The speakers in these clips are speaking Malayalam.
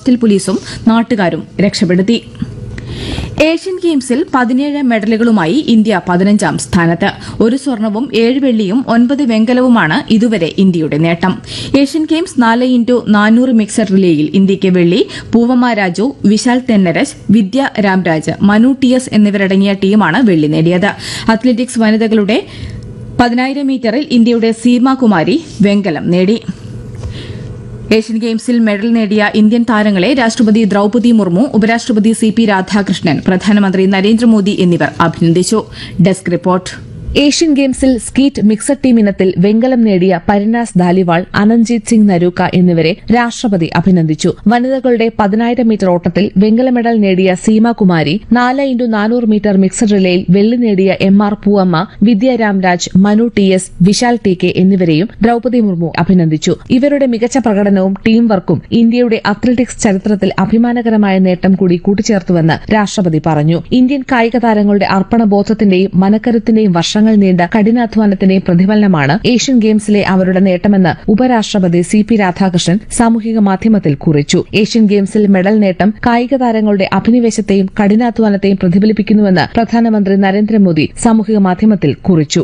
കോസ്റ്റൽ പോലീസും നാട്ടുകാരും രക്ഷപ്പെടുത്തി ഏഷ്യൻ ഗെയിംസിൽ പതിനേഴ് മെഡലുകളുമായി ഇന്ത്യ പതിനഞ്ചാം സ്ഥാനത്ത് ഒരു സ്വർണവും ഏഴ് വെള്ളിയും ഒൻപത് വെങ്കലവുമാണ് ഇതുവരെ ഇന്ത്യയുടെ നേട്ടം ഏഷ്യൻ ഗെയിംസ് നാല് ഇൻറ്റു നാനൂറ് മിക്സഡ് റിലേയിൽ ഇന്ത്യയ്ക്ക് വെള്ളി പൂവമ്മ രാജു വിശാൽ തെന്നരജ് വിദ്യ രാംരാജ് മനു ടി എസ് എന്നിവരടങ്ങിയ ടീമാണ് വെള്ളി നേടിയത് അത്ലറ്റിക്സ് വനിതകളുടെ പതിനായിരം മീറ്ററിൽ ഇന്ത്യയുടെ സീമ കുമാരി വെങ്കലം നേടി ഏഷ്യൻ ഗെയിംസിൽ മെഡൽ നേടിയ ഇന്ത്യൻ താരങ്ങളെ രാഷ്ട്രപതി ദ്രൌപതി മുർമു ഉപരാഷ്ട്രപതി സി പി രാധാകൃഷ്ണൻ പ്രധാനമന്ത്രി നരേന്ദ്രമോദി എന്നിവർ അഭിനന്ദിച്ചു ഡെസ്ക് റിപ്പോർട്ട് ഏഷ്യൻ ഗെയിംസിൽ സ്കീറ്റ് മിക്സഡ് ടീം ഇനത്തിൽ വെങ്കലം നേടിയ പരിനാസ് ധാലിവാൾ അനഞ്ജീത് സിംഗ് നരൂക്ക എന്നിവരെ രാഷ്ട്രപതി അഭിനന്ദിച്ചു വനിതകളുടെ പതിനായിരം മീറ്റർ ഓട്ടത്തിൽ വെങ്കല മെഡൽ നേടിയ സീമ കുമാരി നാല് ഇൻറ്റു നാനൂറ് മീറ്റർ മിക്സഡ് റിലേയിൽ വെള്ളി നേടിയ M R Poovamma Vidya Ramraj Manu T S Vishal T K എന്നിവരെയും ദ്രൌപതി മുർമു അഭിനന്ദിച്ചു ഇവരുടെ മികച്ച പ്രകടനവും ടീം വർക്കും ഇന്ത്യയുടെ അത്ലറ്റിക്സ് ചരിത്രത്തിൽ അഭിമാനകരമായ നേട്ടം കൂടി കൂട്ടിച്ചേർത്തുവെന്ന് രാഷ്ട്രപതി പറഞ്ഞു ഇന്ത്യൻ കായിക താരങ്ങളുടെ അർപ്പണബോധത്തിന്റെയും മനക്കരുത്തിന്റെയും വർഷങ്ങൾ നീണ്ട കഠിനാധ്വാനത്തിന്റെയും പ്രതിഫലനമാണ് ഏഷ്യൻ ഗെയിംസിലെ അവരുടെ നേട്ടമെന്ന് ഉപരാഷ്ട്രപതി സി പി രാധാകൃഷ്ണൻ സാമൂഹിക മാധ്യമത്തിൽ കുറിച്ചു ഏഷ്യൻ ഗെയിംസിൽ മെഡൽ നേട്ടം കായിക താരങ്ങളുടെ അഭിനിവേശത്തെയും കഠിനാധ്വാനത്തെയും പ്രതിഫലിപ്പിക്കുന്നുവെന്ന് പ്രധാനമന്ത്രി നരേന്ദ്രമോദി സാമൂഹിക മാധ്യമത്തിൽ കുറിച്ചു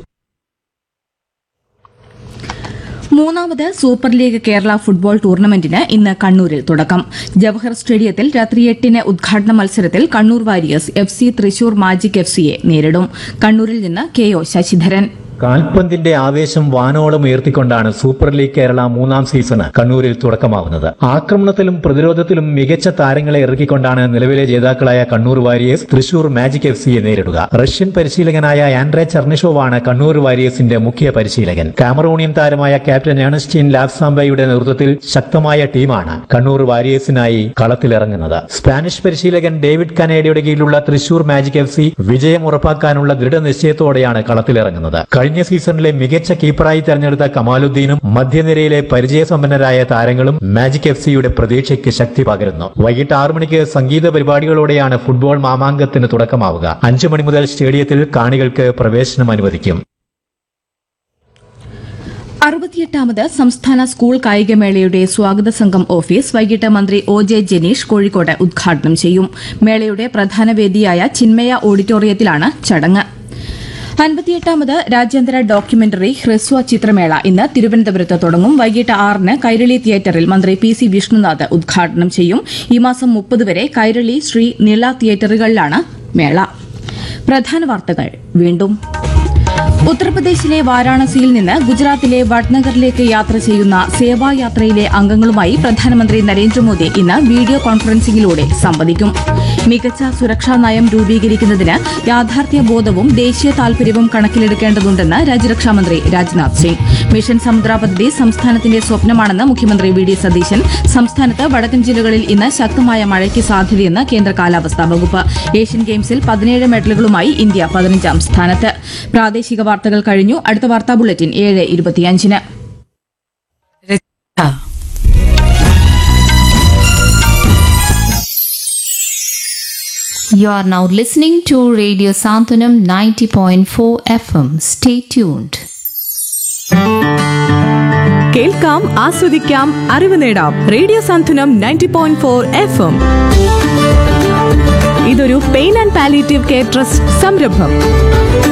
മൂന്നാമത് സൂപ്പർ ലീഗ് കേരള ഫുട്ബോൾ ടൂർണമെന്റിന് ഇന്ന് കണ്ണൂരിൽ തുടക്കം ജവഹർ സ്റ്റേഡിയത്തിൽ രാത്രി എട്ടിന് ഉദ്ഘാടന മത്സരത്തിൽ Kannur Warriors F C Thrissur Magic F സിയെ നേരിടും കണ്ണൂരിൽ നിന്ന് കെ ഒ ശശിധരൻ കാൽപന്തിന്റെ ആവേശം വാനോളം ഉയർത്തിക്കൊണ്ടാണ് സൂപ്പർ ലീഗ് കേരള മൂന്നാം സീസണ് കണ്ണൂരിൽ തുടക്കമാവുന്നത് ആക്രമണത്തിലും പ്രതിരോധത്തിലും മികച്ച താരങ്ങളെ ഇറക്കിക്കൊണ്ടാണ് നിലവിലെ ജേതാക്കളായ Kannur Warriors Thrissur Magic F സിയെ നേരിടുക റഷ്യൻ പരിശീലകനായ ആൻഡ്രേ ചർണിഷോവാണ് കണ്ണൂർ വാരിയേഴ്സിന്റെ മുഖ്യ പരിശീലകൻ കാമറൂണിയൻ താരമായ ക്യാപ്റ്റൻ ഏണസ്റ്റീൻ ലാബ്സാംബയുടെ നേതൃത്വത്തിൽ ശക്തമായ ടീമാണ് കണ്ണൂർ വാരിയേഴ്സിനായി കളത്തിലിറങ്ങുന്നത് സ്പാനിഷ് പരിശീലകൻ ഡേവിഡ് കനേഡിയുടെ കീഴിലുള്ള തൃശൂർ മാജിക് എഫ് സി വിജയം ഉറപ്പാക്കാനുള്ള ദൃഢനിശ്ചയത്തോടെയാണ് കളത്തിലിറങ്ങുന്നത് കഴിഞ്ഞ സീസണിലെ മികച്ച കീപ്പറായി തെരഞ്ഞെടുത്ത കമാലുദ്ദീനും മധ്യനിരയിലെ പരിചയസമ്പന്നരായ താരങ്ങളും മാജിക് എഫ് സിയുടെ പ്രതീക്ഷയ്ക്ക് ശക്തി പകരുന്നു വൈകിട്ട് ആറു മണിക്ക് സംഗീത പരിപാടികളോടെയാണ് ഫുട്ബോൾ മാമാങ്കത്തിന് തുടക്കമാവുക അഞ്ചു മണി മുതൽ സ്റ്റേഡിയത്തിൽ കാണികൾക്ക് പ്രവേശനം അനുവദിക്കും അറുപത്തിയെട്ടാമത് സംസ്ഥാന സ്കൂൾ കായികമേളയുടെ സ്വാഗത സംഘം ഓഫീസ് വൈകിട്ട് മന്ത്രി ഒ ജെ ജനീഷ് കോഴിക്കോട് ഉദ്ഘാടനം ചെയ്യും മേളയുടെ പ്രധാന വേദിയായ ചിന്മയ ഓഡിറ്റോറിയത്തിലാണ് ചടങ്ങ് അൻപത്തിയെട്ടാമത് രാജ്യാന്തര ഡോക്യുമെന്ററി ഹ്രസ്വ ചിത്രമേള ഇന്ന് തിരുവനന്തപുരത്ത് തുടങ്ങും വൈകിട്ട് ആറിന് കൈരളി തിയേറ്ററിൽ മന്ത്രി പി സി വിഷ്ണുനാഥ് ഉദ്ഘാടനം ചെയ്യും ഈ മാസം മുപ്പത് വരെ കൈരളി ശ്രീ നില തിയേറ്ററുകളിലാണ് മേള പ്രധാന വാർത്തകൾ വീണ്ടും ഉത്തർപ്രദേശിലെ വാരാണസിയിൽ നിന്ന് ഗുജറാത്തിലെ വഡ്നഗറിലേക്ക് യാത്ര ചെയ്യുന്ന സേവായാത്രയിലെ അംഗങ്ങളുമായി പ്രധാനമന്ത്രി നരേന്ദ്രമോദി ഇന്ന് വീഡിയോ കോൺഫറൻസിംഗിലൂടെ സംവദിക്കും മികച്ച സുരക്ഷാ നയം രൂപീകരിക്കുന്നതിന് യാഥാർത്ഥ്യ ബോധവും ദേശീയ താൽപര്യവും കണക്കിലെടുക്കേണ്ടതുണ്ടെന്ന് രാജ്യരക്ഷാമന്ത്രി രാജ്നാഥ് സിംഗ് മിഷൻ സമുദ്ര പദ്ധതി സംസ്ഥാനത്തിന്റെ സ്വപ്നമാണെന്ന് മുഖ്യമന്ത്രി വി ഡി സതീശൻ സംസ്ഥാനത്ത് വടക്കൻ ജില്ലകളിൽ ഇന്ന് ശക്തമായ മഴയ്ക്ക് സാധ്യതയെന്ന് കേന്ദ്ര കാലാവസ്ഥാ വകുപ്പ് ഏഷ്യൻ ഗെയിംസിൽ പതിനേഴ് മെഡലുകളുമായി ഇന്ത്യ പതിനഞ്ചാം സ്ഥാനത്ത് പ്രാദേശിക വാർത്തകൾ കഴിഞ്ഞു അടുത്ത വാർത്താ ബുള്ളറ്റിൻ ഏഴ് ഇരുപത്തിയഞ്ചിന് രചന You are now listening to Radio Santanam 90.4 FM. Stay tuned. കേൾക്കാം ആസ്വദിക്കാം അറിവ് നേടാം radio Santhwanam ninety point four F M ഇതൊരു pain and palliative care trust സംരംഭം